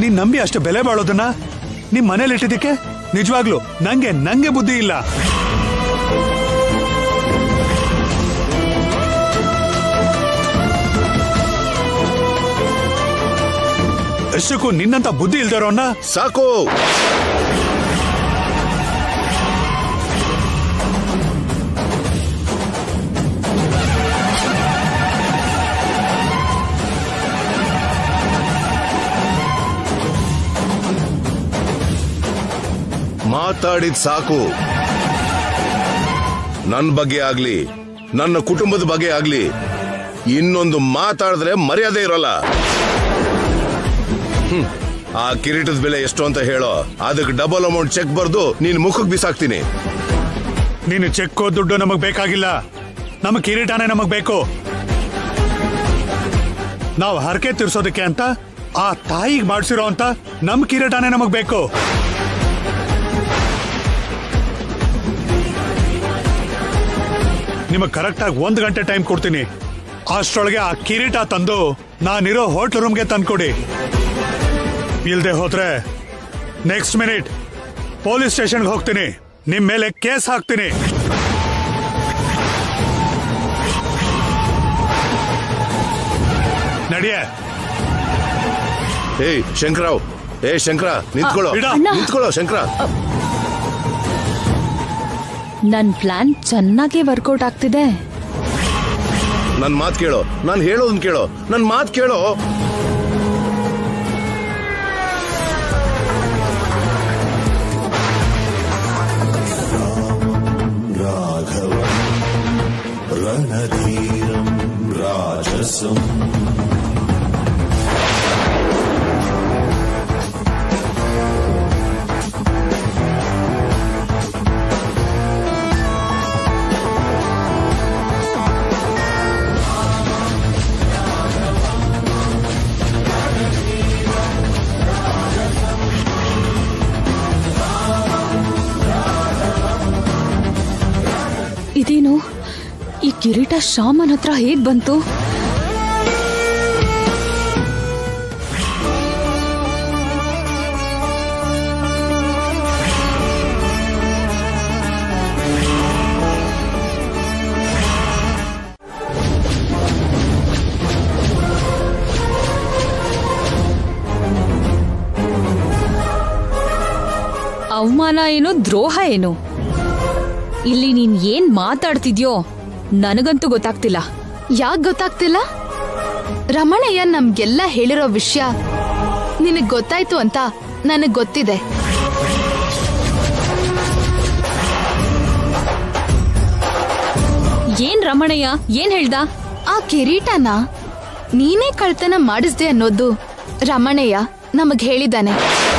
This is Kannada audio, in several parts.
ನೀನ್ ನಂಬಿ ಅಷ್ಟು ಬೆಲೆ ಬಾಳೋದನ್ನ ನಿಮ್ ಮನೇಲಿ ಇಟ್ಟಿದ್ದಕ್ಕೆ ನಿಜವಾಗ್ಲು ನಂಗೆ ನಂಗೆ ಬುದ್ಧಿ ಇಲ್ಲ ಎಷ್ಟಕ್ಕೂ ನಿನ್ನಂತ ಬುದ್ಧಿ ಇಲ್ದಿರೋನ್ನ ಸಾಕು ಮಾತಾಡಿದ್ ಸಾಕು ನನ್ನ ಬಗ್ಗೆ ಆಗ್ಲಿ ನನ್ನ ಕುಟುಂಬದ ಬಗ್ಗೆ ಆಗ್ಲಿ ಇನ್ನೊಂದು ಮಾತಾಡಿದ್ರೆ ಮರ್ಯಾದೆ ಇರಲ್ಲ ಹ್ಮ್. ಆ ಕಿರೀಟದ ಬೆಲೆ ಎಷ್ಟು ಅಂತ ಹೇಳೋ ಅದಕ್ಕೆ ಡಬಲ್ ಅಮೌಂಟ್ ಚೆಕ್ ಬರ್ದು ನೀನ್ ಮುಖಕ್ಕೆ ಬಿಸಾಕ್ತೀನಿ ನೀನು ಚೆಕ್ಕೋ ದುಡ್ಡು ನಮಗ್ ಬೇಕಾಗಿಲ್ಲ ನಮಗ್ ಕಿರೀಟನೇ ನಮಗ್ ಬೇಕು ನಾವು ಹರಕೆ ತೀರ್ಸೋದಕ್ಕೆ ಅಂತ ಆ ತಾಯಿಗೆ ಮಾಡಿಸಿರೋ ಅಂತ ನಮ್ ಕಿರೀಟನೇ ನಮಗ್ ಬೇಕು ನಿಮಗ್ ಕರೆಕ್ಟ್ ಆಗಿ ಒಂದ್ ಗಂಟೆ ಟೈಮ್ ಕೊಡ್ತೀನಿ ಅಷ್ಟರೊಳಗೆ ಆ ಕಿರೀಟ ತಂದು ನಾನಿರೋ ಹೋಟ್ಲ್ ರೂಮ್ಗೆ ತಂದ್ಕೊಡಿ ಇಲ್ದೆ ಹೋದ್ರೆ ನೆಕ್ಸ್ಟ್ ಮಿನಿಟ್ ಪೊಲೀಸ್ ಸ್ಟೇಷನ್ಗೆ ಹೋಗ್ತೀನಿ ನಿಮ್ ಮೇಲೆ ಕೇಸ್ ಹಾಕ್ತೀನಿ ನಡಿಯೇ ಏಯ್ ಶಂಕರಾವ್ ಏ ಶಂಕರ ನಿಂತ್ಕೊಳ್ಳೋ ಬಿಡ. ಅಣ್ಣ. ನಿಂತ್ಕೊಳ್ಳೋ ಶಂಕರ ನನ್ ಪ್ಲಾನ್ ಚೆನ್ನಾಗಿ ವರ್ಕೌಟ್ ಆಗ್ತಿದೆ ನನ್ ಮಾತ್ ಕೇಳೋ ನಾನ್ ಹೇಳೋದನ್ ಕೇಳೋ ನನ್ ಮಾತ್ ಕೇಳೋ रणधीरं राजसम् ಇದೇನು ಈ ಕಿರೀಟ ಶ್ಯಾಮನ್ ಹತ್ರ ಹೇಗ್ ಬಂತು ಅವಮಾನ ಏನು ದ್ರೋಹ ಏನು ಇಲ್ಲಿ ನೀನ್ ಏನ್ ಮಾತಾಡ್ತಿದ್ಯೋ ನನಗಂತೂ ಗೊತ್ತಾಗ್ತಿಲ್ಲ ಯಾಕ್ ಗೊತ್ತಾಗ್ತಿಲ್ಲ ರಮಣಯ್ಯ ನಮ್ಗೆಲ್ಲ ಹೇಳಿರೋ ವಿಷಯ ನಿನಗ್ ಗೊತ್ತಾಯ್ತು ಅಂತ ನನಗ್ ಗೊತ್ತಿದೆ ಏನ್ ರಮಣಯ್ಯ ಏನ್ ಹೇಳ್ದ ಆ ಕಿರೀಟನ ನೀನೇ ಕಳ್ತನ ಮಾಡಿಸ್ದೆ ಅನ್ನೋದು ರಮಣಯ್ಯ ನಮಗ್ ಹೇಳಿದಾನೆ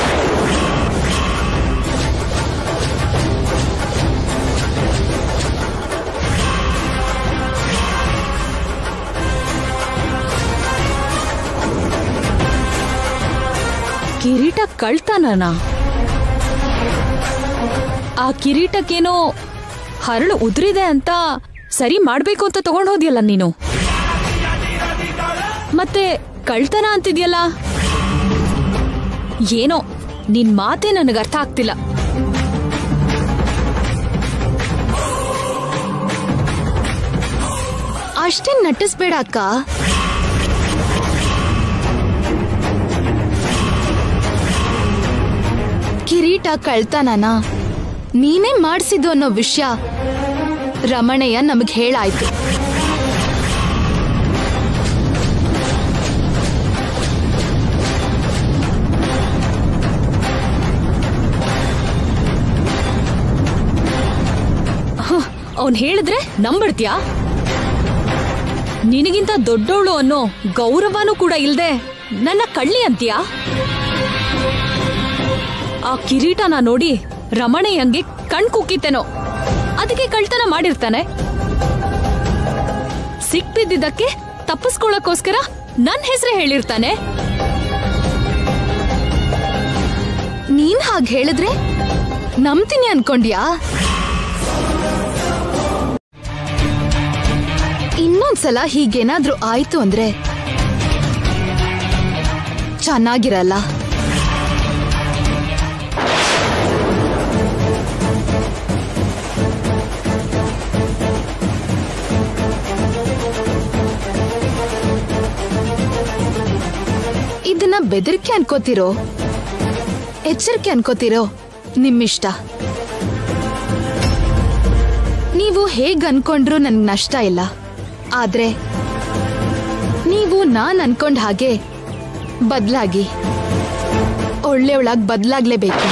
ಕಿರೀಟ ಕಳ್ತಾನನ ಆ ಕಿರೀಟಕ್ಕೇನೋ ಹರಳು ಉದುರಿದೆ ಅಂತ ಸರಿ ಮಾಡ್ಬೇಕು ಅಂತ ತಗೊಂಡ್ ಹೋದ್ಯಲ್ಲ ನೀನು ಮತ್ತೆ ಕಳ್ತನ ಅಂತಿದ್ಯಲ್ಲ ಏನೋ ನಿನ್ ಮಾತೇ ನನಗೆ ಅರ್ಥ ಆಗ್ತಿಲ್ಲ ಅಷ್ಟೇ ನಟಿಸ್ಬೇಡ ಅಕ್ಕ ಕಿರೀಟ ಕಳ್ತನನ ನೀನೇ ಮಾಡ್ಸಿದ್ದು ಅನ್ನೋ ವಿಷಯ ರಮಣಯ್ಯ ನಮಗ್ ಹೇಳಾಯ್ತು ಅವನ್ ಹೇಳಿದ್ರೆ ನಂಬಿಡ್ತ್ಯಾ ನಿನಗಿಂತ ದೊಡ್ಡವಳು ಅನ್ನೋ ಗೌರವನೂ ಕೂಡ ಇಲ್ದೆ ನನ್ನ ಕಳ್ಳಿ ಅಂತ್ಯಾ ಆ ಕಿರೀಟನ ನೋಡಿ ರಮಣಯ್ಯಂಗೆ ಕಣ್ ಕುಕ್ಕಿತ್ತೇನೋ ಅದಕ್ಕೆ ಕಳ್ತನ ಮಾಡಿರ್ತಾನೆ ಸಿಕ್ಬಿದ್ದಿದ್ದಕ್ಕೆ ತಪ್ಪಿಸ್ಕೊಳ್ಳೋಕೋಸ್ಕರ ನನ್ ಹೆಸರೇ ಹೇಳಿರ್ತಾನೆ ನೀನ್ ಹಾಗ್ ಹೇಳಿದ್ರೆ ನಂಬ್ತೀನಿ ಅನ್ಕೊಂಡ್ಯಾ ಇನ್ನೊಂದ್ಸಲ ಹೀಗೇನಾದ್ರೂ ಆಯ್ತು ಅಂದ್ರೆ ಚೆನ್ನಾಗಿರಲ್ಲ ಬೆದರಿಕೆ ಅನ್ಕೋತಿರೋ ಎಚ್ಚರಿಕೆ ಅನ್ಕೋತಿರೋ ನಿಮ್ಮಿಷ್ಟ ನೀವು ಹೇಗ್ ಅನ್ಕೊಂಡ್ರು ನನ್ಗೆ ನಷ್ಟ ಇಲ್ಲ ಆದ್ರೆ ನೀವು ನಾನ್ ಅನ್ಕೊಂಡ್ ಹಾಗೆ ಬದ್ಲಾಗಿ ಒಳ್ಳೆಯವಳಾಗ್ ಬದ್ಲಾಗ್ಲೇಬೇಕು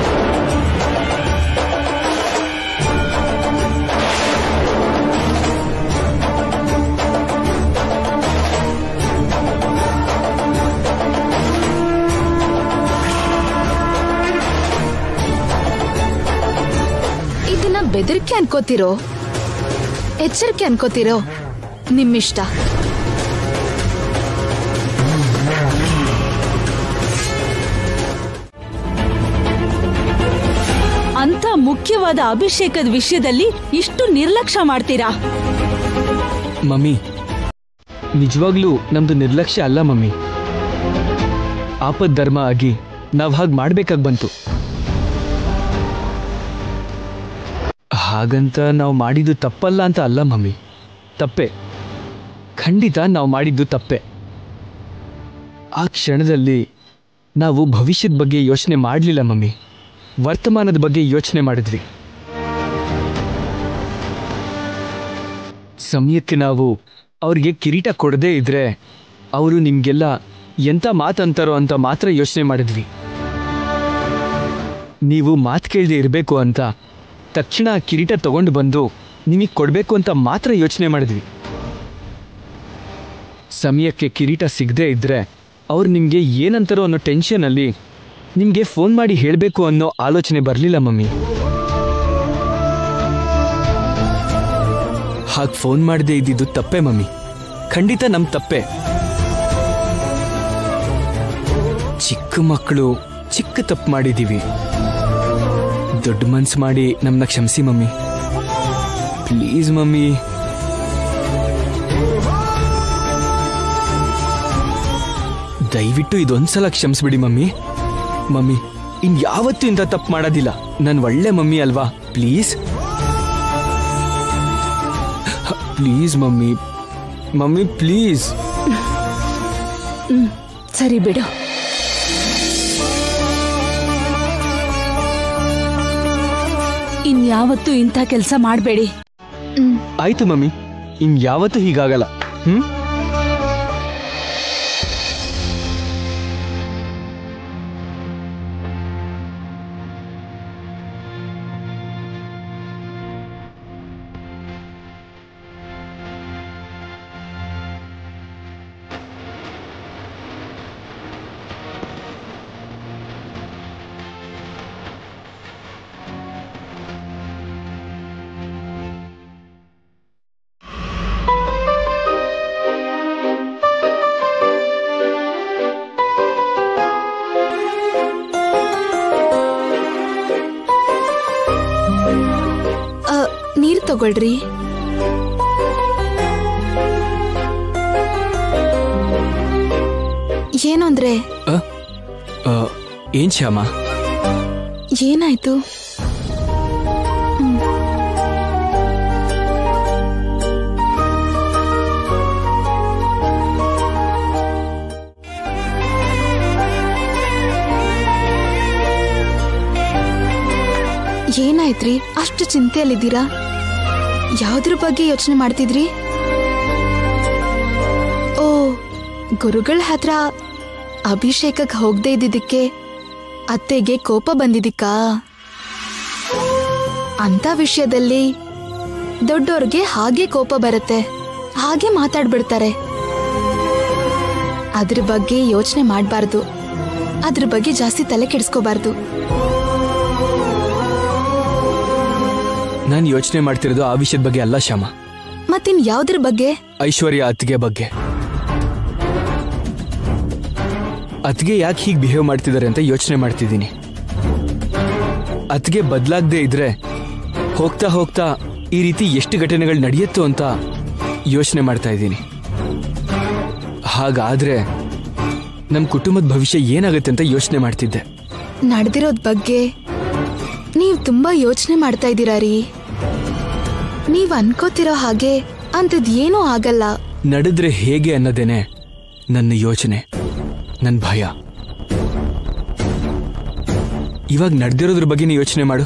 ಇದನ್ನ ಬೆದರಿಕೆ ಅನ್ಕೋತಿರೋ ಎಚ್ಚರಿಕೆ ಅನ್ಕೋತಿರೋ ನಿಮ್ಮಿಷ್ಟ ಅಂತ ಮುಖ್ಯವಾದ ಅಭಿಷೇಕದ ವಿಷಯದಲ್ಲಿ ಇಷ್ಟು ನಿರ್ಲಕ್ಷ್ಯ ಮಾಡ್ತೀರಾ ಮಮ್ಮಿ ನಿಜವಾಗ್ಲೂ ನಮ್ದು ನಿರ್ಲಕ್ಷ್ಯ ಅಲ್ಲ ಮಮ್ಮಿ ಆಪದ್ ಧರ್ಮ ಆಗಿ ನಾವು ಹಾಗೆ ಮಾಡ್ಬೇಕಾಗಿ ಬಂತು ಹಾಗಂತ ನಾವು ಮಾಡಿದ್ದು ತಪ್ಪಲ್ಲ ಅಂತ ಅಲ್ಲ ಮಮ್ಮಿ ತಪ್ಪೆ ಖಂಡಿತ ನಾವು ಮಾಡಿದ್ದು ತಪ್ಪೆ ಆ ಕ್ಷಣದಲ್ಲಿ ನಾವು ಭವಿಷ್ಯದ ಬಗ್ಗೆ ಯೋಚನೆ ಮಾಡಲಿಲ್ಲ ಮಮ್ಮಿ ವರ್ತಮಾನದ ಬಗ್ಗೆ ಯೋಚನೆ ಮಾಡಿದ್ವಿ ಸಮಯಕ್ಕೆ ನಾವು ಅವ್ರಿಗೆ ಕಿರೀಟ ಕೊಡದೇ ಇದ್ರೆ ಅವರು ನಿಮಗೆಲ್ಲ ಎಂಥ ಮಾತಂತಾರೋ ಅಂತ ಮಾತ್ರ ಯೋಚನೆ ಮಾಡಿದ್ವಿ ನೀವು ಮಾತು ಕೇಳದೆ ಇರಬೇಕು ಅಂತ ತಕ್ಷಣ ಆ ಕಿರೀಟ ತಗೊಂಡು ಬಂದು ನಿಮಗೆ ಕೊಡಬೇಕು ಅಂತ ಮಾತ್ರ ಯೋಚನೆ ಮಾಡಿದ್ವಿ ಸಮಯಕ್ಕೆ ಕಿರೀಟ ಸಿಗದೇ ಇದ್ದರೆ ಅವ್ರು ನಿಮಗೆ ಏನಂತಾರೋ ಅನ್ನೋ ಟೆನ್ಷನಲ್ಲಿ ನಿಮಗೆ ಫೋನ್ ಮಾಡಿ ಹೇಳಬೇಕು ಅನ್ನೋ ಆಲೋಚನೆ ಬರಲಿಲ್ಲ ಮಮ್ಮಿ ಹಾಗೆ ಫೋನ್ ಮಾಡದೆ ಇದ್ದಿದ್ದು ತಪ್ಪೆ ಮಮ್ಮಿ ಖಂಡಿತ ನಮ್ಮ ತಪ್ಪೆ ಚಿಕ್ಕ ಮಕ್ಕಳು ಚಿಕ್ಕ ತಪ್ಪು ಮಾಡಿದ್ದೀವಿ ದೊಡ್ಡ ಮನ್ಸು ಮಾಡಿ ನಮ್ಮನ್ನ ಕ್ಷಮಿಸಿ ಮಮ್ಮಿ ಪ್ಲೀಸ್ ಮಮ್ಮಿ ದಯವಿಟ್ಟು ಇದೊಂದ್ಸಲ ಕ್ಷಮಿಸ್ಬಿಡಿ ಮಮ್ಮಿ ಮಮ್ಮಿ ಇನ್ ಯಾವತ್ತೂ ಇಂಥ ತಪ್ಪು ಮಾಡೋದಿಲ್ಲ ನಾನು ಒಳ್ಳೆ ಮಮ್ಮಿ ಅಲ್ವಾ please please mummy mummy please ಸರಿ ಬಿಡು ಇನ್ಯಾವತ್ತೂ ಇಂಥ ಕೆಲಸ ಮಾಡಬೇಡಿ ಆಯ್ತು ಮಮ್ಮಿ ಇನ್ ಯಾವತ್ತೂ ಹೀಗಾಗಲ್ಲ ಹ್ಮ್ ಅ, ನೀರ್ ತಗೊಳ್ರಿ ಏನು ಅಂದ್ರೆ ಅ? ಅ, ಏನ್ ಶ್ಯಾಮ ಏನಾಯ್ತು ಏನಾಯ್ತ್ರಿ ಅಷ್ಟು ಚಿಂತೆಯಲ್ಲಿದ್ದೀರಾ ಯಾವ್ದ್ರ ಬಗ್ಗೆ ಯೋಚನೆ ಮಾಡ್ತಿದ್ರಿ ಓ ಗುರುಗಳ ಹತ್ರ ಅಭಿಷೇಕಕ್ಕೆ ಹೋಗದೆ ಇದ್ದಿದ್ದಕ್ಕೆ ಅತ್ತೆಗೆ ಕೋಪ ಬಂದಿದ್ದಕ್ಕಾ ಅಂತ ವಿಷಯದಲ್ಲಿ ದೊಡ್ಡೋರ್ಗೆ ಹಾಗೆ ಕೋಪ ಬರುತ್ತೆ ಹಾಗೆ ಮಾತಾಡ್ಬಿಡ್ತಾರೆ ಅದ್ರ ಬಗ್ಗೆ ಯೋಚನೆ ಮಾಡಬಾರ್ದು ಅದ್ರ ಬಗ್ಗೆ ಜಾಸ್ತಿ ತಲೆ ಕೆಡಿಸ್ಕೋಬಾರ್ದು ನಾನು ಯೋಚನೆ ಮಾಡ್ತಿರೋದು ಆ ವಿಷಯದ ಬಗ್ಗೆ ಅಲ್ಲ ಶ್ಯಾಮ ಮತ್ತಿನ್ ಯಾವ್ದ್ರ ಬಗ್ಗೆ ಐಶ್ವರ್ಯ ಅತ್ತಿಗೆ ಬಗ್ಗೆ ಅತ್ತಿಗೆ ಯಾಕೆ ಹೀಗೆ ಬಿಹೇವ್ ಮಾಡ್ತಿದ್ದಾರೆ ಅಂತ ಯೋಚನೆ ಮಾಡ್ತಿದ್ದೀನಿ ಅತ್ತಿಗೆ ಬದಲಾಗದೆ ಇದ್ರೆ ಹೋಗ್ತಾ ಹೋಗ್ತಾ ಈ ರೀತಿ ಎಷ್ಟು ಘಟನೆಗಳು ನಡೆಯುತ್ತೋ ಅಂತ ಯೋಚನೆ ಮಾಡ್ತಾ ಇದ್ದೀನಿ ಹಾಗಾದ್ರೆ ನಮ್ಮ ಕುಟುಂಬದ ಭವಿಷ್ಯ ಏನಾಗುತ್ತೆ ಅಂತ ಯೋಚನೆ ಮಾಡ್ತಿದ್ದೆ ನಡೆದಿರೋದ್ ಬಗ್ಗೆ ನೀವ್ ತುಂಬಾ ಯೋಚನೆ ಮಾಡ್ತಾ ಇದ್ದೀರಾ ರೀ ನೀವ್ ಅನ್ಕೋತಿರೋ ಹಾಗೆ ಅಂಥದ್ ಏನೂ ಆಗಲ್ಲ ನಡೆದ್ರೆ ಹೇಗೆ ಅನ್ನೋದೇನೆ ನನ್ನ ಯೋಚನೆ ನನ್ನ ಭಯ ಇವಾಗ ನಡೆದಿರೋದ್ರ ಬಗ್ಗೆ ಯೋಚನೆ ಮಾಡು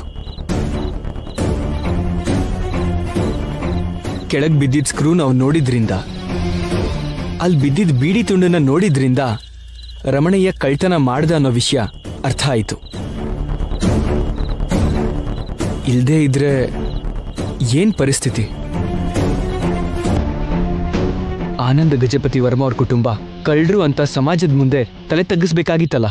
ಕೆಳಗ್ ಬಿದ್ದಿದ್ ಸ್ಕ್ರೂ ನಾವು ನೋಡಿದ್ರಿಂದ ಅಲ್ಲಿ ಬಿದ್ದಿದ್ ಬೀಡಿ ತುಂಡನ್ನ ನೋಡಿದ್ರಿಂದ ರಮಣಯ್ಯ ಕಳ್ತನ ಮಾಡ್ದ ಅನ್ನೋ ವಿಷಯ ಅರ್ಥ ಆಯ್ತು ಇಲ್ದೇ ಇದ್ರೆ ಏನ್ ಪರಿಸ್ಥಿತಿ ಆನಂದ ಗಜಪತಿ ವರ್ಮ ಅವ್ರ ಕುಟುಂಬ ಕಳ್ಳರು ಅಂತ ಸಮಾಜದ ಮುಂದೆ ತಲೆ ತಗ್ಗಿಸ್ಬೇಕಾಗಿತ್ತಲ್ಲ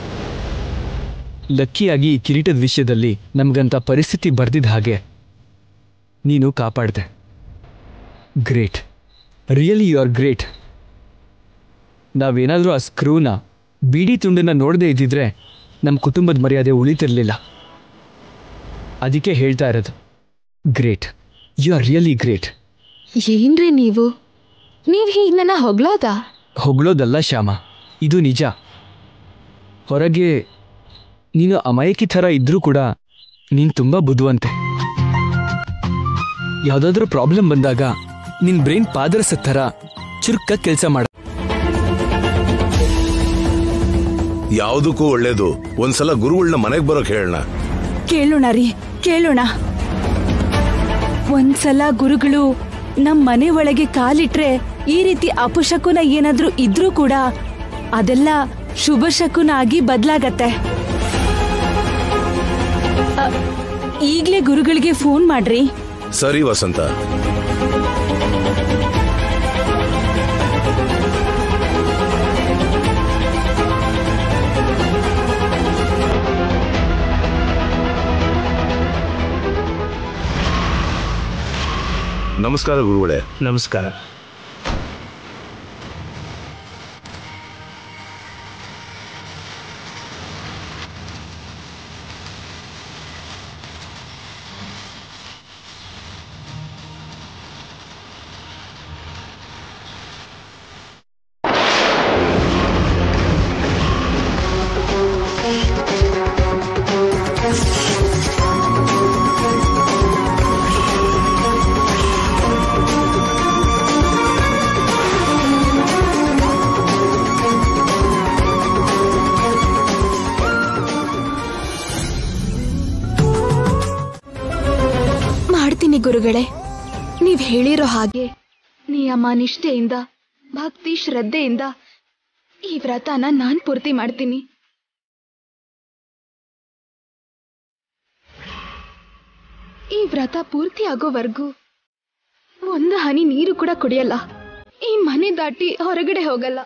ಲಕ್ಕಿಯಾಗಿ ಈ ಕಿರೀಟದ ವಿಷಯದಲ್ಲಿ ನಮ್ಗಂತ ಪರಿಸ್ಥಿತಿ ಬರ್ದಿದ್ದ ಹಾಗೆ ನೀನು ಕಾಪಾಡ್ದೆ great really you are great ನಾವೇನಾದರೂ ಆ ಸ್ಕ್ರೂನ ಬೀಡಿ ತುಂಡನ್ನ ನೋಡದೇ ಇದ್ದಿದ್ರೆ ನಮ್ಮ ಕುಟುಂಬದ ಮರ್ಯಾದೆ ಉಳಿತಿರ್ಲಿಲ್ಲ ಅದಕ್ಕೆ ಹೇಳ್ತಾ ಇರೋದು great you are really great ಏನ್ರಿ ನೀವು ನೀವ್ ಹೀಗ್ ನನ್ನ ಹೊಗಳೋದಾ ಹೊಗಳೋದಲ್ಲ ಶ್ಯಾಮ ಇದು ನಿಜ ಹೊರಗೆ ನೀನು ಅಮಾಯಕಿ ಥರ ಇದ್ರೂ ಕೂಡ ನೀನು ತುಂಬ ಬುದ್ಧಿವಂತೆ ಯಾವುದಾದ್ರೂ ಪ್ರಾಬ್ಲಮ್ ಬಂದಾಗ ನಿನ್ ಬ್ರೈನ್ ಪಾದರಸ ಥರ ಚುರುಕ ಕೆಲಸ ಮಾಡ ಯಾವುದಕ್ಕೂ ಒಳ್ಳೇದು ಒಂದ್ಸಲ ಗುರುಗಳನ್ನ ಮನೆಗ್ ಬರೋಕ್ ಹೇಳೋಣ ಕೇಳೋಣ ರೀ ಕೇಳೋಣ ಒಂದ್ಸಲ ಗುರುಗಳು ನಮ್ ಮನೆ ಒಳಗೆ ಕಾಲಿಟ್ರೆ ಈ ರೀತಿ ಅಪಶಕುನ ಏನಾದ್ರೂ ಇದ್ರೂ ಕೂಡ ಅದೆಲ್ಲ ಶುಭ ಶಕುನ ಆಗಿ ಬದ್ಲಾಗತ್ತೆ ಅ, ಈಗ್ಲೇ ಗುರುಗಳಿಗೆ ಫೋನ್ ಮಾಡ್ರಿ ಸರಿ ವಸಂತ ನಮಸ್ಕಾರ ಗುರುಗಳೇ ನಮಸ್ಕಾರ ಮಾಡ್ತೀನಿ ಗುರುಗಳೇ ನೀವ್ ಹೇಳಿರೋ ಹಾಗೆ ನಿಯಮ ನಿಷ್ಠೆಯಿಂದ ಭಕ್ತಿ ಶ್ರದ್ಧೆಯಿಂದ ಈ ವ್ರತನ ನಾನ್ ಪೂರ್ತಿ ಮಾಡ್ತೀನಿ ಈ ವ್ರತ ಪೂರ್ತಿ ಆಗೋವರೆಗೂ ಒಂದು ಹನಿ ನೀರು ಕೂಡ ಕುಡಿಯಲ್ಲ ಈ ಮನೆ ದಾಟಿ ಹೊರಗಡೆ ಹೋಗಲ್ಲ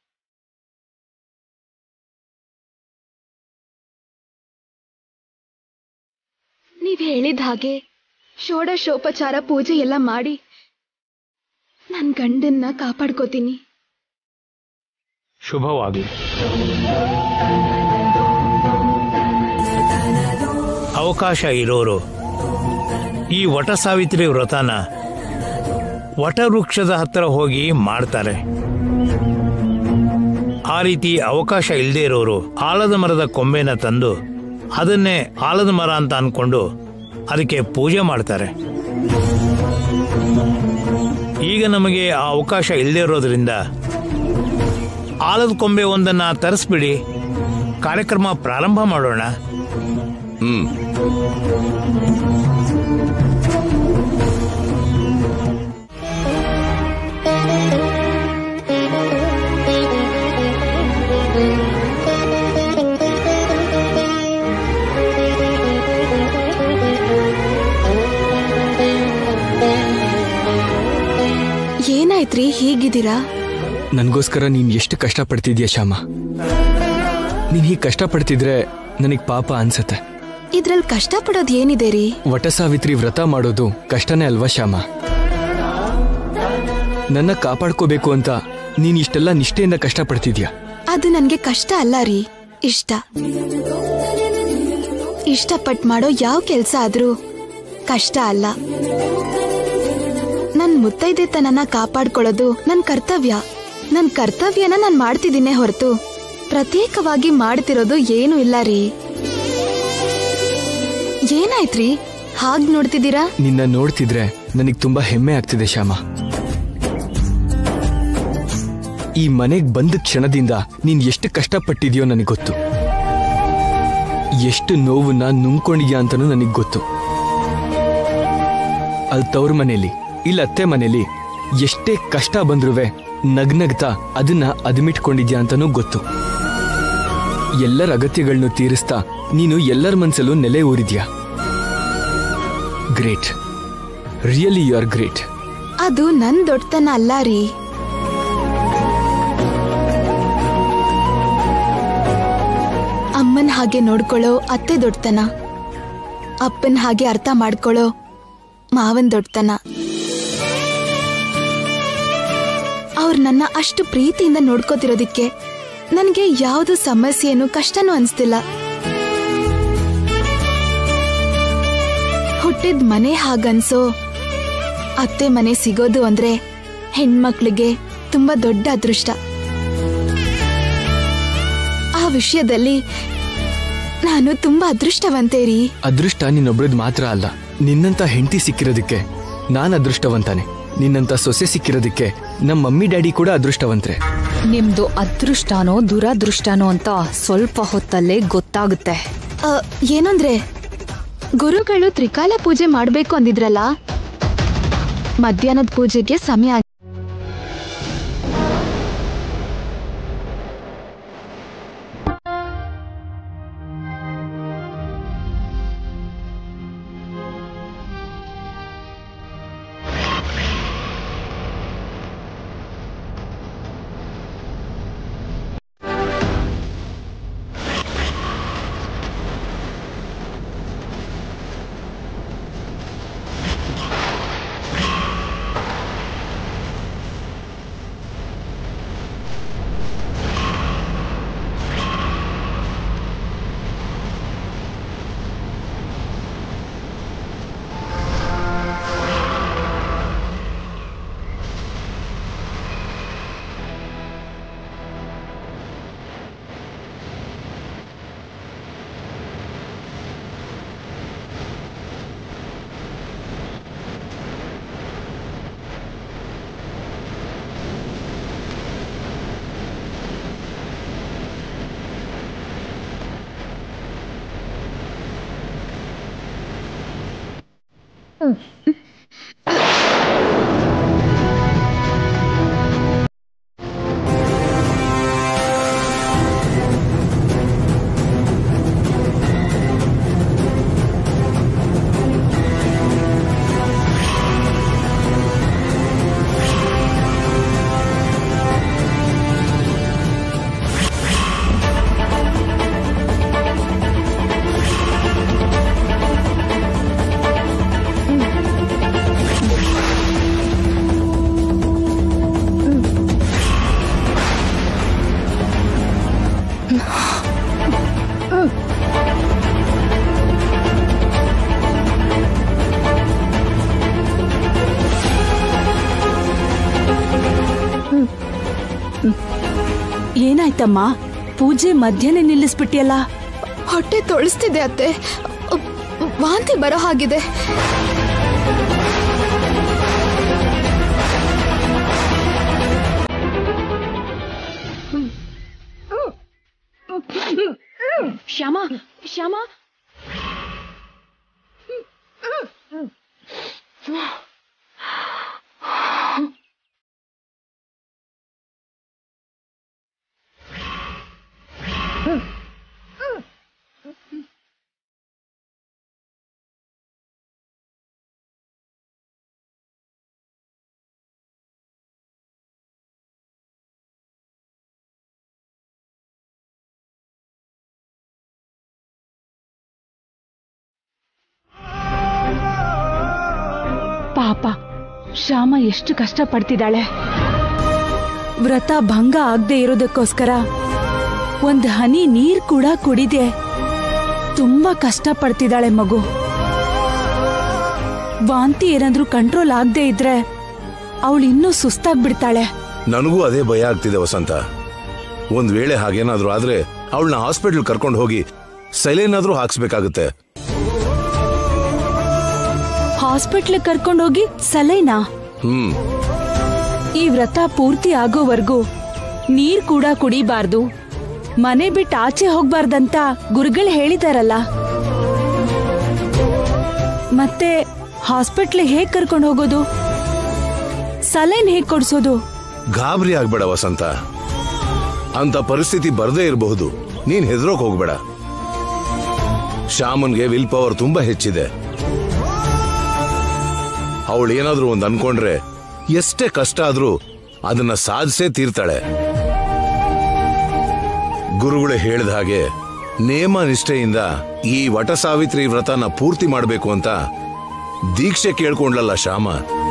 ನೀವ್ ಹೇಳಿದ ಹಾಗೆ ಷೋಡಶೋಪಚಾರ ಪೂಜೆ ಎಲ್ಲ ಮಾಡಿ ನನ್ ಗಂಡನ್ನ ಕಾಪಾಡ್ಕೋತೀನಿ ಶುಭವಾಗಲಿ ಅವಕಾಶ ಇರೋರು ಈ ವಟ ಸಾವಿತ್ರಿ ವ್ರತನ ವಟವೃಕ್ಷದ ಹತ್ತಿರ ಹೋಗಿ ಮಾಡ್ತಾರೆ ಆ ರೀತಿ ಅವಕಾಶ ಇಲ್ಲದೆ ಇರೋರು ಆಲದ ಮರದ ಕೊಂಬೆನ ತಂದು ಅದನ್ನೇ ಆಲದ ಮರ ಅಂತ ಅನ್ಕೊಂಡು ಅದಕ್ಕೆ ಪೂಜೆ ಮಾಡ್ತಾರೆ ಈಗ ನಮಗೆ ಆ ಅವಕಾಶ ಇಲ್ಲದೆ ಇರೋದ್ರಿಂದ ಆಲದ ಕೊಂಬೆ ಒಂದನ್ನ ತರಿಸ್ಬಿಡಿ ಕಾರ್ಯಕ್ರಮ ಪ್ರಾರಂಭ ಮಾಡೋಣ ಹ್ಮ್ ಏನಾಯ್ತ್ರಿ ಹೀಗಿದ್ದೀರಾ ನನಗೋಸ್ಕರ ನೀನು ಎಷ್ಟು ಕಷ್ಟಪಡ್ತಿದ್ಯಾ ಶ್ಯಾಮ ನೀನು ಹೀಗೆ ಕಷ್ಟಪಡ್ತಿದ್ರೆ ನನಗೆ ಪಾಪ ಅನ್ಸತ್ತೆ ಇದ್ರಲ್ಲಿ ಕಷ್ಟಪಡೋದ್ ಏನಿದೆ ರೀ ವಟ ಸಾವಿತ್ರಿ ವ್ರತ ಮಾಡೋದು ಕಷ್ಟನೇ ಅಲ್ವಾ ಶ್ಯಾಮ ನನ್ನ ಕಾಪಾಡ್ಕೋಬೇಕು ಅಂತ ನೀನು ಇಷ್ಟೆಲ್ಲ ನಿಷ್ಠೆಯಿಂದ ಕಷ್ಟಪಡ್ತಿದ್ಯಾ ಅದು ನನ್ಗೆ ಕಷ್ಟ ಅಲ್ಲ ರೀ ಇಷ್ಟ ಇಷ್ಟಪಟ್ ಮಾಡೋ ಯಾವ ಕೆಲ್ಸ ಆದ್ರೂ ಕಷ್ಟ ಅಲ್ಲ ನನ್ ಮುತ್ತೈದೆತನನ ಕಾಪಾಡ್ಕೊಳ್ಳೋದು ನನ್ ಕರ್ತವ್ಯ ನನ್ ಕರ್ತವ್ಯನ ನಾನ್ ಮಾಡ್ತಿದ್ದೀನೇ ಹೊರತು ಪ್ರತ್ಯೇಕವಾಗಿ ಮಾಡ್ತಿರೋದು ಏನೂ ಇಲ್ಲ ರೀ ಏನಾಯ್ತ್ರಿ ಹಾಗ್ ನೋಡ್ತಿದ್ದೀರಾ ನಿನ್ನ ನೋಡ್ತಿದ್ರೆ ನನಗೆ ತುಂಬಾ ಹೆಮ್ಮೆ ಆಗ್ತಿದೆ ಶ್ಯಾಮ ಈ ಮನೆಗ್ ಬಂದ ಕ್ಷಣದಿಂದ ನೀನ್ ಎಷ್ಟು ಕಷ್ಟಪಟ್ಟಿದ್ಯೋ ನನಗೆ ಗೊತ್ತು ಎಷ್ಟು ನೋವನ್ನ ನುಂಗ್ಕೊಂಡಿದ್ಯಾ ಅಂತನೂ ನನಗೆ ಗೊತ್ತು ಅಲ್ಲಿ ತವ್ರ ಮನೇಲಿ ಇಲ್ಲ ಅತ್ತೆ ಮನೇಲಿ ಎಷ್ಟೇ ಕಷ್ಟ ಬಂದ್ರುವೆ ನಗ್ನಗ್ತಾ ಅದನ್ನ ಅದ್ಮಿಟ್ಕೊಂಡಿದ್ಯಾ ಅಂತನೂ ಗೊತ್ತು ಎಲ್ಲರ ಅಗತ್ಯಗಳನ್ನ ತೀರಿಸ್ತಾ ನೀನು ಎಲ್ಲರ ಮನ್ಸಲ್ಲೂ ನೆಲೆ ಊರಿದ್ಯಾ great really you are great ಅದು ನನ್ ದೊಡ್ಡತನ ಅಲ್ಲ ರೀ ಅಮ್ಮನ್ ಹಾಗೆ ನೋಡ್ಕೊಳ್ಳೋ ಅತ್ತೆ ದೊಡ್ಡತನ ಅಪ್ಪನ್ ಹಾಗೆ ಅರ್ಥ ಮಾಡ್ಕೊಳ್ಳೋ ಮಾವನ್ ದೊಡ್ಡತನ ಅವ್ರು ನನ್ನ ಅಷ್ಟು ಪ್ರೀತಿಯಿಂದ ನೋಡ್ಕೋತಿರೋದಿಕ್ಕೆ ನನಗೆ ಯಾವುದು ಸಮಸ್ಯೆನೂ ಕಷ್ಟನೂ ಅನ್ಸ್ತಿಲ್ಲ ಹುಟ್ಟಿದ ಮನೆ ಹಾಗನ್ಸೋ ಅತ್ತೆ ಮನೆ ಸಿಗೋದು ಅಂದ್ರೆ ಹೆಣ್ಮಕ್ಳಿಗೆ ತುಂಬಾ ದೊಡ್ಡ ಅದೃಷ್ಟ ಆ ವಿಷಯದಲ್ಲಿ ನಾನು ತುಂಬಾ ಅದೃಷ್ಟವಂತೆ ರೀ ಅದೃಷ್ಟ ನಿನ್ನೊಬ್ರದ್ ಮಾತ್ರ ಅಲ್ಲ ನಿನ್ನಂತ ಹೆಂಡತಿ ಸಿಕ್ಕಿರೋದಕ್ಕೆ ನಾನ್ ಅದೃಷ್ಟವಂತಾನೆ ನಿನ್ನಂತ ಸೊಸೆ ಸಿಕ್ಕಿರೋದಕ್ಕೆ ನಮ್ಮ ಮಮ್ಮಿ ಡ್ಯಾಡಿ ಕೂಡ ಅದೃಷ್ಟವಂತ್ರೆ ನಿಮ್ದು ಅದೃಷ್ಟನೋ ದುರದೃಷ್ಟನೋ ಅಂತ ಸ್ವಲ್ಪ ಹೊತ್ತಲ್ಲೇ ಗೊತ್ತಾಗುತ್ತೆ ಅ, ಏನಂದ್ರೆ ಗುರುಗಳು ತ್ರಿಕಾಲ ಪೂಜೆ ಮಾಡ್ಬೇಕು ಅಂದಿದ್ರಲ್ಲ ಮಧ್ಯಾಹ್ನದ ಪೂಜೆಗೆ ಸಮಯ ಆಗಿ- ಏನಾಯ್ತಮ್ಮ ಪೂಜೆ ಮಧ್ಯಾಹ್ನ ನಿಲ್ಲಿಸ್ಬಿಟ್ಟಿಯಲ್ಲ ಹೊಟ್ಟೆ ತೊಳಸ್ತಿದೆ ಅತ್ತೆ ಅ, ವಾಂತಿ ಬರೋ ಹಾಗಿದೆ ಶ್ಯಾಮ ಶ್ಯಾಮ ಪಾಪ ಶ್ಯಾಮ ಎಷ್ಟು ಕಷ್ಟ ಪಡ್ತಿದ್ದಾಳೆ ವ್ರತ ಭಂಗ ಆಗದೆ ಇರೋದಕ್ಕೋಸ್ಕರ ಒಂದ್ ಹನಿ ನೀರ್ ಕೂಡ ಕುಡಿದೆ ತುಂಬಾ ಕಷ್ಟ ಪಡ್ತಿದ್ದಾಳೆ ಮಗು ವಾಂತಿ ಏನಾದ್ರೂ ಕಂಟ್ರೋಲ್ ಆಗದೆ ಇದ್ರೆ ಅವಳು ಇನ್ನೂ ಸುಸ್ತಾಗ್ಬಿಡ್ತಾಳೆ ನನಗೂ ಅದೇ ಭಯ ಆಗ್ತಿದೆ ವಸಂತ ಒಂದ್ ವೇಳೆ ಹಾಗೇನಾದ್ರೂ ಆದ್ರೆ ಅವಳನ್ನ ಹಾಸ್ಪಿಟಲ್ ಕರ್ಕೊಂಡು ಹೋಗಿ ಸೈಲೇನಾದ್ರೂ ಹಾಕ್ಸ್ಬೇಕಾಗುತ್ತೆ ಹಾಸ್ಪಿಟ್ಲ್ ಕರ್ಕೊಂಡೋಗಿ ಸಲೈನಾ ಹ್ಮ್ ಈ ವ್ರತ ಪೂರ್ತಿ ಆಗೋವರೆಗೂ ನೀರ್ ಕೂಡ ಕುಡಿಬಾರ್ದು ಮನೆ ಬಿಟ್ಟು ಆಚೆ ಹೋಗ್ಬಾರ್ದಂತ ಗುರುಗಳು ಹೇಳಿದಾರಲ್ಲ ಮತ್ತೆ ಹಾಸ್ಪಿಟ್ಲಿಗೆ ಹೇಗ್ ಕರ್ಕೊಂಡು ಹೋಗೋದು ಸಲೈನ್ ಹೇಗ್ ಕೊಡ್ಸೋದು ಗಾಬರಿ ಆಗ್ಬೇಡ ವಸಂತ ಅಂತ ಪರಿಸ್ಥಿತಿ ಬರದೇ ಇರಬಹುದು ನೀನ್ ಹೆದರೋಕ್ ಹೋಗ್ಬೇಡ ಶ್ಯಾಮನ್ಗೆ ವಿಲ್ ಪವರ್ ತುಂಬಾ ಹೆಚ್ಚಿದೆ ಅವಳು ಏನಾದ್ರೂ ಒಂದ್ ಅನ್ಕೊಂಡ್ರೆ ಎಷ್ಟೇ ಕಷ್ಟ ಆದ್ರೂ ಅದನ್ನ ಸಾಧಿಸೇ ತೀರ್ತಾಳೆ ಗುರುಗಳು ಹೇಳಿದ ಹಾಗೆ ನೇಮ ನಿಷ್ಠೆಯಿಂದ ಈ ವಟ ಸಾವಿತ್ರಿ ವ್ರತನ ಪೂರ್ತಿ ಮಾಡಬೇಕು ಅಂತ ದೀಕ್ಷೆ ಕೇಳ್ಕೊಂಡ್ಲಲ್ಲ ಶ್ಯಾಮ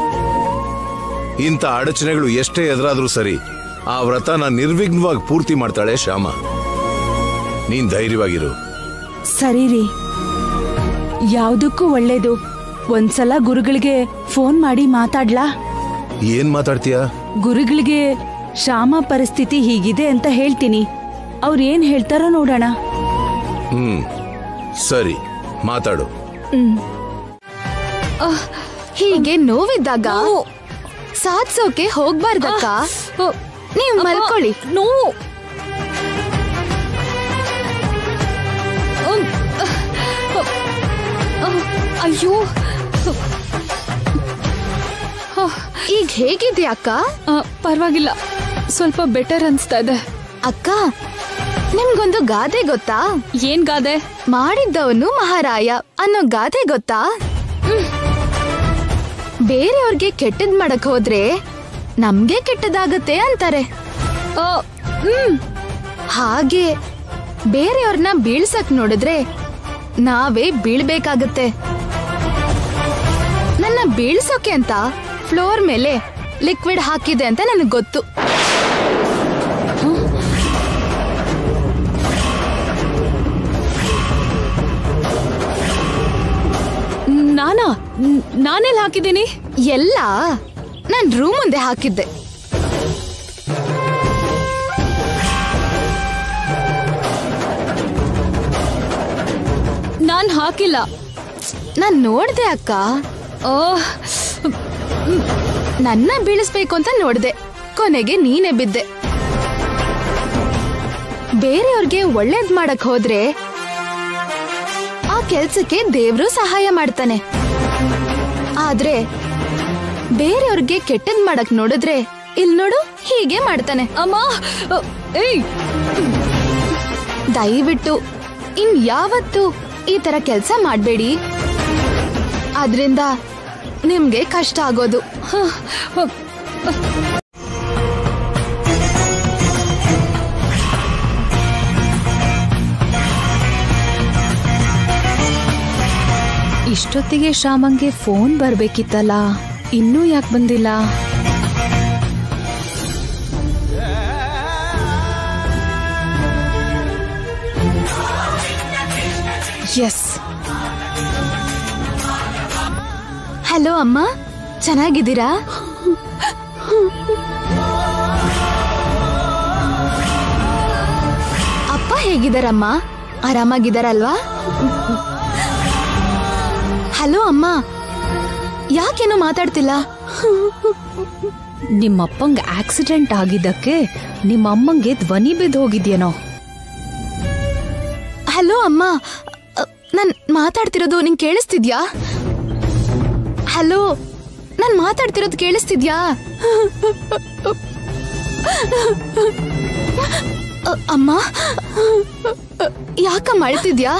ಇಂಥ ಅಡಚಣೆಗಳು ಎಷ್ಟೇ ಎದುರಾದ್ರೂ ಸರಿ ಆ ವ್ರತನ ನಿರ್ವಿಘ್ನವಾಗಿ ಪೂರ್ತಿ ಮಾಡ್ತಾಳೆ ಶ್ಯಾಮ ನೀನ್ ಧೈರ್ಯವಾಗಿರು ಸರಿ ರೀ ಯಾವ್ದಕ್ಕೂ ಒಳ್ಳೇದು ಒಂದ್ಸಲ ಗುರುಗಳಿಗೆ ಫೋನ್ ಮಾಡಿ ಮಾತಾಡ್ಲಾ ಏನ್ ಮಾತಾಡ್ತೀಯ ಗುರುಗಳಿಗೆ ಶ್ಯಾಮ ಪರಿಸ್ಥಿತಿ ಹೀಗಿದೆ ಅಂತ ಹೇಳ್ತೀನಿ ಅವ್ರು ಏನ್ ಹೇಳ್ತಾರೋ ನೋಡೋಣ ಹ್ಮ್ ಸರಿ ಮಾತಾಡು ಹೀಗೆ ನೋವಿದ್ದಾಗ ಸಾಧ್ಸೋಕೆ ಹೋಗ್ಬಾರ್ದಕ್ಕ ನೀವ್ ಮಲ್ಕೊಳ್ಳಿ ನೋವು ಅಯ್ಯೋ ಈಗ ಹೇಗಿದೆ ಅಕ್ಕ ಆ, ಪರವಾಗಿಲ್ಲ ಸ್ವಲ್ಪ ಬೆಟರ್ ಅನ್ಸ್ತಾ ಇದೆ ಅಕ್ಕ ನಿಮ್ಗೊಂದು ಗಾದೆ ಗೊತ್ತಾ ಏನ್ ಗಾದೆ ಮಾಡಿದ್ದವನು ಮಹಾರಾಯ ಅನ್ನೋ ಗಾದೆ ಗೊತ್ತಾ ಹ್ಮ್. ಬೇರೆಯವ್ರಿಗೆ ಕೆಟ್ಟದ್ ಮಾಡಕ್ ಹೋದ್ರೆ ನಮ್ಗೆ ಕೆಟ್ಟದಾಗತ್ತೆ ಅಂತಾರೆ ಆ, ಹ್ಮ್ ಹಾಗೆ ಬೇರೆಯವ್ರನ್ನ ಬೀಳ್ಸಕ್ ನೋಡಿದ್ರೆ ನಾವೇ ಬೀಳ್ಬೇಕಾಗತ್ತೆ ನನ್ನ ಬೀಳ್ಸೋಕೆ ಅಂತ ಫ್ಲೋರ್ ಮೇಲೆ ಲಿಕ್ವಿಡ್ ಹಾಕಿದೆ ಅಂತ ನನಗೆ ಗೊತ್ತು ನಾನಾ ನ್- ನಾನೆಲ್ಲಿ ಹಾಕಿದ್ದೀನಿ ಎಲ್ಲ ನನ್ ರೂಮ್ ಮುಂದೆ ಹಾಕಿದ್ದೆ ನಾನ್ ಹಾಕಿಲ್ಲ ನಾನ್ ನೋಡ್ದೆ ಅಕ್ಕ ಆ, ನನ್ನ ಬೀಳಿಸ್ಬೇಕು ಅಂತ ನೋಡ್ದೆ ಕೊನೆಗೆ ನೀನೆ ಬಿದ್ದೆ ಬೇರೆಯವ್ರಿಗೆ ಒಳ್ಳೇದ್ ಮಾಡಕ್ ಹೋದ್ರೆ ಆ ಕೆಲ್ಸಕ್ಕೆ ದೇವ್ರು ಸಹಾಯ ಮಾಡ್ತಾನೆ ಆದ್ರೆ ಬೇರೆಯವ್ರಿಗೆ ಕೆಟ್ಟದ್ ಮಾಡಕ್ ನೋಡಿದ್ರೆ ಇಲ್ ನೋಡು ಹೀಗೆ ಮಾಡ್ತಾನೆ ಅಮ್ಮ ಆ, ಏಯ್ ದಯವಿಟ್ಟು ಇನ್ ಯಾವತ್ತೂ ಈ ತರ ಕೆಲ್ಸ ಮಾಡ್ಬೇಡಿ ಅದ್ರಿಂದ ನಿಮ್ಗೆ ಕಷ್ಟ ಆಗೋದು ಇಷ್ಟೊತ್ತಿಗೆ ಶ್ಯಾಮಂಗೆ ಫೋನ್ ಬರ್ಬೇಕಿತ್ತಲ್ಲ ಇನ್ನೂ ಯಾಕೆ ಬಂದಿಲ್ಲ ಎಸ್ ಹಲೋ ಅಮ್ಮ ಚೆನ್ನಾಗಿದ್ದೀರಾ ಅಪ್ಪ ಹೇಗಿದಾರಮ್ಮ ಆರಾಮಾಗಿದಾರಲ್ವಾ ಹಲೋ ಅಮ್ಮ ಯಾಕೇನು ಮಾತಾಡ್ತಿಲ್ಲ ನಿಮ್ಮಪ್ಪಂಗ್ ಆಕ್ಸಿಡೆಂಟ್ ಆಗಿದ್ದಕ್ಕೆ ನಿಮ್ಮಮ್ಮಂಗೆ ಧ್ವನಿ ಬಿದ್ದು ಹೋಗಿದ್ಯೇನೋ ಹಲೋ ಅಮ್ಮ ಅ, ನಾನ್ ಮಾತಾಡ್ತಿರೋದು ನಿಂಗೆ ಕೇಳಿಸ್ತಿದ್ಯಾ ಹಲೋ ನಾನ್ ಮಾತಾಡ್ತಿರೋದು ಕೇಳಿಸ್ತಿದ್ಯಾ ಅ, ಅಮ್ಮ ಯಾಕಮ್ಮ ಅಳ್ತಿದ್ಯಾ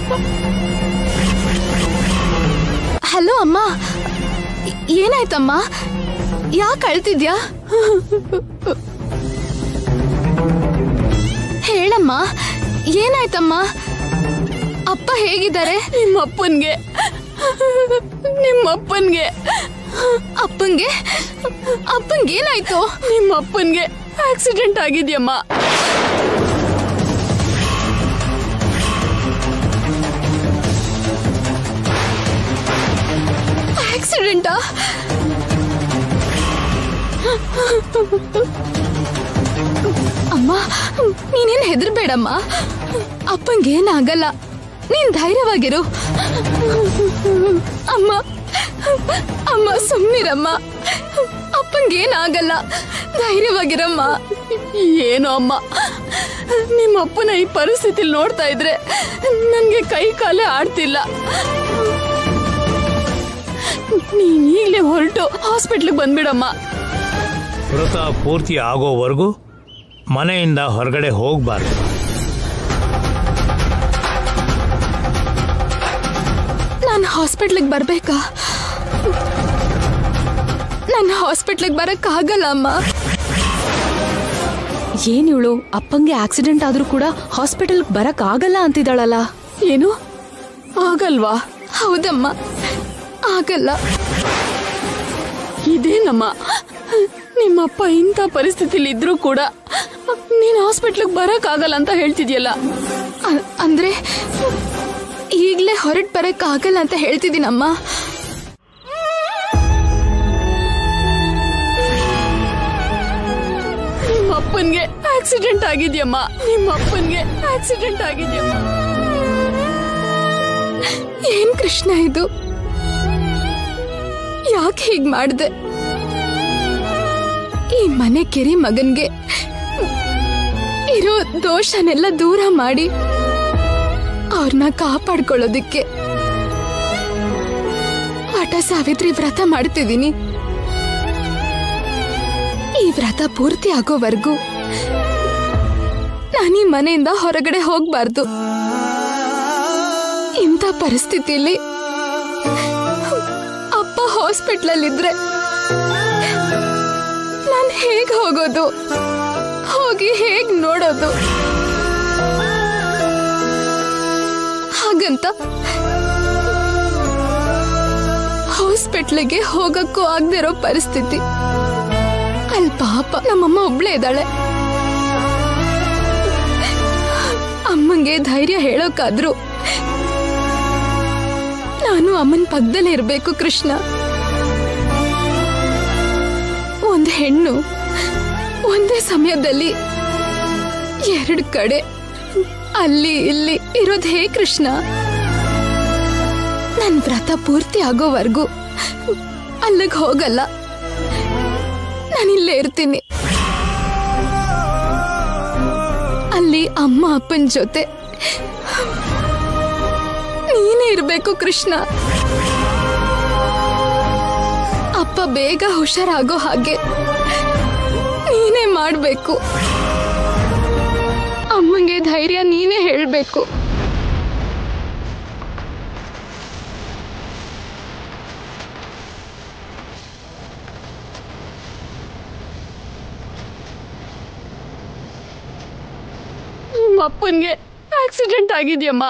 ಹಲೋ ಅಮ್ಮ ಏ- ಏನಾಯ್ತಮ್ಮ ಯಾಕೆ ಅಳ್ತಿದ್ಯಾ ಹೇಳಮ್ಮ ಏನಾಯ್ತಮ್ಮ ಅಪ್ಪ ಹೇಗಿದ್ದಾರೆ ನಿಮ್ಮಪ್ಪನ್ಗೆ ನಿಮ್ಮಪ್ಪನ್ಗೆ ಅಪ್ಪನ್ಗೆ ಅಪ್ಪನ್ಗೆ ಏನಾಯ್ತು ನಿಮ್ಮಪ್ಪನ್ಗೆ ಆಕ್ಸಿಡೆಂಟ್ ಆಗಿದ್ಯಮ್ಮ ಆಕ್ಸಿಡೆಂಟಾ ಅಮ್ಮ ನೀನೇನ್ ಹೆದರ್ಬೇಡಮ್ಮ ಅಪ್ಪಂಗೆ ಏನಾಗಲ್ಲ ನೀನ್ ಧೈರ್ಯವಾಗಿರು ಅಮ್ಮ ಅಮ್ಮ ಸುಮ್ನಿರಮ್ಮ ಅಪ್ಪಂಗೆ ಏನಾಗಲ್ಲ ಧೈರ್ಯವಾಗಿರಮ್ಮ ಏನೋ ಅಮ್ಮ ನಿಮ್ಮ ಅಪ್ಪನ ಈ ಪರಿಸ್ಥಿತಿಲಿ ನೋಡ್ತಾ ಇದ್ರೆ ನನಗೆ ಕೈ ಕಾಲೇ ಆಡ್ತಿಲ್ಲ ನೀನ್ ಈಗಲೇ ಹೊರಟು ಹಾಸ್ಪಿಟ್ಲಿಗೆ ಬಂದ್ಬಿಡಮ್ಮ ವ್ರತ ಪೂರ್ತಿ ಆಗೋವರೆಗೂ ಮನೆಯಿಂದ ಹೊರಗಡೆ ಹೋಗಬಾರ್ದು ನಾನು ಹಾಸ್ಪಿಟ್ಲಿಗೆ ಬರ್ಬೇಕಾ ನಾನು ಹಾಸ್ಪಿಟ್ಲಿಗೆ ಬರಕ್ಕಾಗಲ್ಲ ಅಮ್ಮ ಏನ್ ಇವಳು ಅಪ್ಪಂಗೆ ಆಕ್ಸಿಡೆಂಟ್ ಆದ್ರೂ ಕೂಡ ಹಾಸ್ಪಿಟಲ್ ಬರಕ್ ಆಗಲ್ಲ ಅಂತಿದ್ದಾಳಲ್ಲ ಏನು ಆಗಲ್ವಾ ಹೌದಮ್ಮ ಆಗಲ್ಲ ಇದೇನಮ್ಮ ನಿಮ್ಮಪ್ಪ ಇಂಥ ಪರಿಸ್ಥಿತಿಲಿ ಇದ್ರೂ ಕೂಡ ನೀನ್ ಹಾಸ್ಪಿಟ್ಲಿಗೆ ಬರಕ್ ಆಗಲ್ಲ ಅಂತ ಹೇಳ್ತಿದ್ಯಲ್ಲ ಅ- ಅಂದ್ರೆ ಈಗಲೇ ಹೊರಟು ಬರಕ್ಕಾಗಲ್ಲ ಅಂತ ಹೇಳ್ತಿದ್ದೀನಮ್ಮ ನಿಮ್ಮ ಅಪ್ಪನ್ಗೆ ಆಕ್ಸಿಡೆಂಟ್ ಆಗಿದ್ಯಮ್ಮ ನಿಮ್ಮ ಅಪ್ಪನ್ಗೆ ಆಕ್ಸಿಡೆಂಟ್ ಆಗಿದ್ಯಮ್ಮ ಏನ್ ಕೃಷ್ಣ ಇದು ಯಾಕೆ ಹೀಗ್ ಮಾಡ್ದೆ ಈ ಮನೆ ಕೆರಿ ಮಗನ್ಗೆ ಇರೋ ದೋಷನೆಲ್ಲ ದೂರ ಮಾಡಿ ಅವ್ರನ್ನ ಕಾಪಾಡ್ಕೊಳ್ಳೋದಿಕ್ಕೆ ವಟ ಸಾವಿತ್ರಿ ವ್ರತ ಮಾಡ್ತಿದ್ದೀನಿ ಈ ವ್ರತ ಪೂರ್ತಿ ಆಗೋವರೆಗೂ ನಾನೀ ಮನೆಯಿಂದ ಹೊರಗಡೆ ಹೋಗ್ಬಾರ್ದು ಇಂಥ ಪರಿಸ್ಥಿತಿಯಲ್ಲಿ ಅಪ್ಪ ಹಾಸ್ಪಿಟ್ಲಲ್ಲಿದ್ರೆ ನಾನು ಹೇಗ್ ಹೋಗೋದು ಹೋಗಿ ಹೇಗ್ ನೋಡೋದು ಹಾಗಂತ ಹಾಸ್ಪಿಟ್ಲಿಗೆ ಹೋಗಕ್ಕೂ ಆಗದಿರೋ ಪರಿಸ್ಥಿತಿ ಅಲ್ಲಿ ಪಾಪ ನಮ್ಮಮ್ಮ ಒಬ್ಳೇ ಇದ್ದಾಳೆ ಅಮ್ಮಂಗೆ ಧೈರ್ಯ ಹೇಳೋಕಾದ್ರೂ ನಾನು ಅಮ್ಮನ ಪಕ್ಕದಲ್ಲೇ ಇರಬೇಕು ಕೃಷ್ಣ ಒಂದು ಹೆಣ್ಣು ಒಂದೇ ಸಮಯದಲ್ಲಿ ಎರಡು ಕಡೆ ಅಲ್ಲಿ ಇಲ್ಲಿ ಇರೋದು ಹೇ ಕೃಷ್ಣ ನನ್ ವ್ರತ ಪೂರ್ತಿ ಆಗೋವರೆಗೂ ಅಲ್ಲಿಗೆ ಹೋಗಲ್ಲ ನಾನಿಲ್ಲೇ ಇರ್ತೀನಿ ಅಲ್ಲಿ ಅಮ್ಮ ಅಪ್ಪನ ಜೊತೆ ನೀನೇ ಇರ್ಬೇಕು ಕೃಷ್ಣ ಅಪ್ಪ ಬೇಗ ಹುಷಾರಾಗೋ ಹಾಗೆ ನೀನೇ ಮಾಡ್ಬೇಕು ಅಮ್ಮಂಗೆ ಧೈರ್ಯ ನೀನೇ ಹೇಳ್ಬೇಕು ನಿಮ್ಮ ಅಪ್ಪನ್ಗೆ ಆಕ್ಸಿಡೆಂಟ್ ಆಗಿದ್ಯಮ್ಮ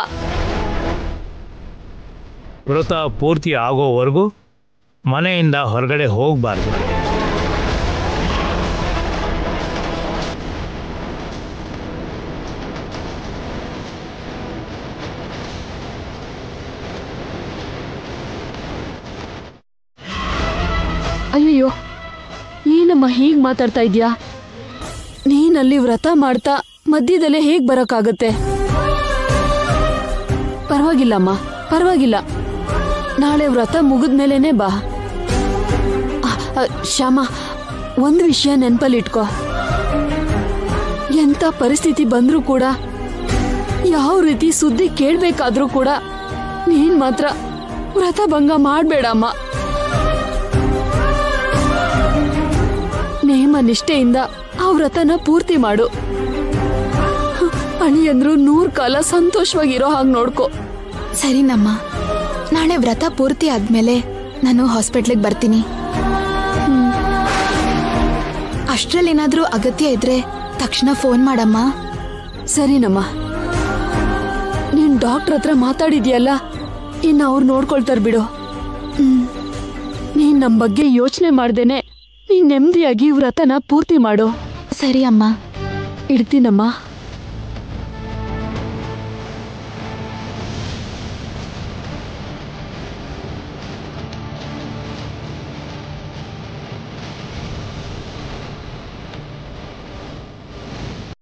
ವ್ರತ ಪೂರ್ತಿ ಆಗೋವರೆಗೂ ಮನೆಯಿಂದ ಹೊರಗಡೆ ಹೋಗಬಾರ್ದು ಅಯ್ಯಯ್ಯೋ ಏನಮ್ಮ ಹೀಗ್ ಮಾತಾಡ್ತಾ ಇದ್ಯಾ ನೀನಲ್ಲಿ ವ್ರತ ಮಾಡ್ತಾ ಮಧ್ಯದಲ್ಲೇ ಹೇಗ್ ಬರಕ್ಕಾಗತ್ತೆ ಪರವಾಗಿಲ್ಲಮ್ಮ ಪರವಾಗಿಲ್ಲ ನಾಳೆ ವ್ರತ ಮುಗಿದ್ಮೇಲೆನೆ ಬಾ ಆ, ಆ, ಶ್ಯಾಮ ಒಂದು ವಿಷಯ ನೆನ್ಪಲ್ಲಿಟ್ಕೋ ಎಂತ ಪರಿಸ್ಥಿತಿ ಬಂದ್ರೂ ಕೂಡ ಯಾವ ರೀತಿ ಸುದ್ದಿ ಕೇಳ್ಬೇಕಾದ್ರೂ ಕೂಡ ನೀನ್ ಮಾತ್ರ ವ್ರತ ಭಂಗ ಮಾಡ್ಬೇಡಮ್ಮ ನೇಮ ನಿಷ್ಠೆಯಿಂದ ಆ ವ್ರತನ ಪೂರ್ತಿ ಮಾಡು ಅಣಿಯಂದ್ರು ನೂರ್ ಕಾಲ ಸಂತೋಷವಾಗಿರೋ ಹಾಗೆ ನೋಡ್ಕೋ ಸರಿನಮ್ಮ ನಾಳೆ ವ್ರತ ಪೂರ್ತಿ ಆದ್ಮೇಲೆ ನಾನು ಹಾಸ್ಪಿಟ್ಲಿಗೆ ಬರ್ತೀನಿ ಅಷ್ಟ್ರಲ್ಲಿ ಏನಾದ್ರೂ ಅಗತ್ಯ ಇದ್ರೆ ತಕ್ಷಣ ಫೋನ್ ಮಾಡಮ್ಮ ಸರಿನಮ್ಮ ನೀನ್ ಡಾಕ್ಟರ್ ಹತ್ರ ಮಾತಾಡಿದ್ಯಲ್ಲ ಇನ್ನು ಅವ್ರು ನೋಡ್ಕೊಳ್ತಾರ ಬಿಡು ಹ್ಮ್. ನೀನ್ ನಮ್ ಬಗ್ಗೆ ಯೋಚನೆ ಮಾಡ್ದೇನೆ ನೀನ್ ನೆಮ್ಮದಿಯಾಗಿ ವ್ರತನ ಪೂರ್ತಿ ಮಾಡು ಸರಿ ಅಮ್ಮ ಇಡ್ತೀನಮ್ಮ